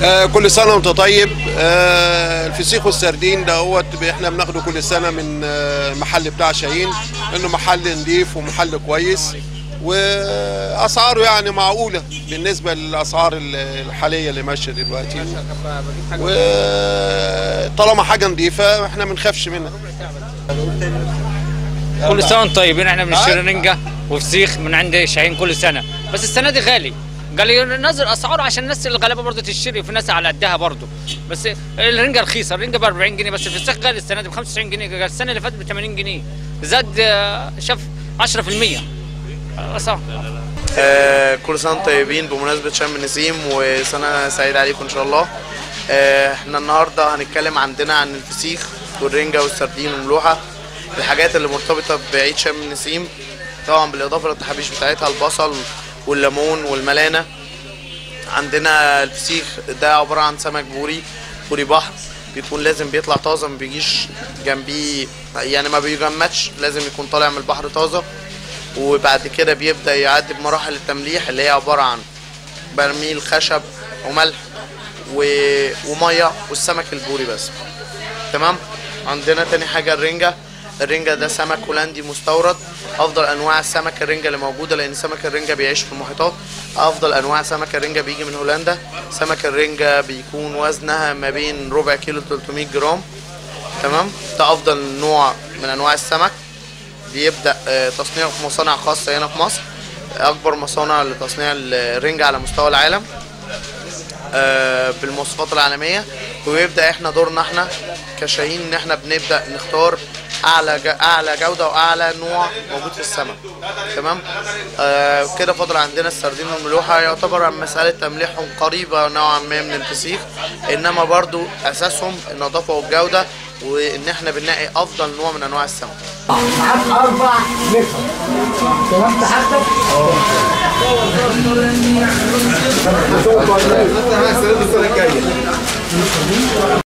آه كل سنه وانت طيب آه الفسيخ والسردين دوت احنا بناخده كل سنه من آه المحل بتاع شاهين انه محل نضيف ومحل كويس واسعاره يعني معقوله بالنسبه للاسعار الحاليه اللي ماشيه دلوقتي وطالما حاجه نضيفه احنا ما بنخافش منها كل سنه وانتم طيبين احنا بنشتري رنجه وفسيخ من عند شاهين كل سنه بس السنه دي غالي قال ينزل اسعاره عشان الناس الغلابه برضه تشتري وفي ناس على قدها برضه بس الرنجه رخيصه الرنجه ب 40 جنيه بس الفسيخ غالي السنه دي ب 95 جنيه قال السنه اللي فاتت ب 80 جنيه زاد آه، شاف 10% صح آه كل سنه وانتم طيبين بمناسبه شم النسيم وسنه سعيده عليكم ان شاء الله آه احنا النهارده هنتكلم عندنا عن الفسيخ والرنجه والسردين والملوحه الحاجات اللي مرتبطه بعيد شم النسيم طبعا بالاضافه للتحابيش بتاعتها البصل والليمون والملانه عندنا الفسيخ ده عباره عن سمك بوري بوري بحر بيكون لازم بيطلع طازه ما بيجيش جنبيه يعني ما بيجمدش لازم يكون طالع من البحر طازه وبعد كده بيبدا يعدي بمراحل التمليح اللي هي عباره عن برميل خشب وملح و... وميه والسمك البوري بس تمام عندنا تاني حاجه الرنجه الرنجه ده سمك هولندي مستورد افضل انواع السمك الرنجه اللي موجوده لان سمك الرنجه بيعيش في المحيطات افضل انواع سمك الرنجه بيجي من هولندا سمك الرنجه بيكون وزنها ما بين ربع كيلو 300 جرام تمام ده افضل نوع من انواع السمك بيبدا آه، تصنيعه في مصانع خاصه هنا في مصر اكبر مصانع لتصنيع الرنجة على مستوى العالم آه، بالمواصفات العالميه وبيبدا احنا دورنا احنا كشاهين ان احنا بنبدا نختار اعلى ج- اعلى جوده واعلى نوع موجود في السمك تمام آه كده فاضل عندنا السردين والملوحه يعتبر مساله تمليحهم قريبه نوعا ما من الفسيخ انما برضو اساسهم النظافه والجوده وان احنا بنلاقي افضل نوع من انواع السمك معاك اربع نفر تمام حاجتك؟ اه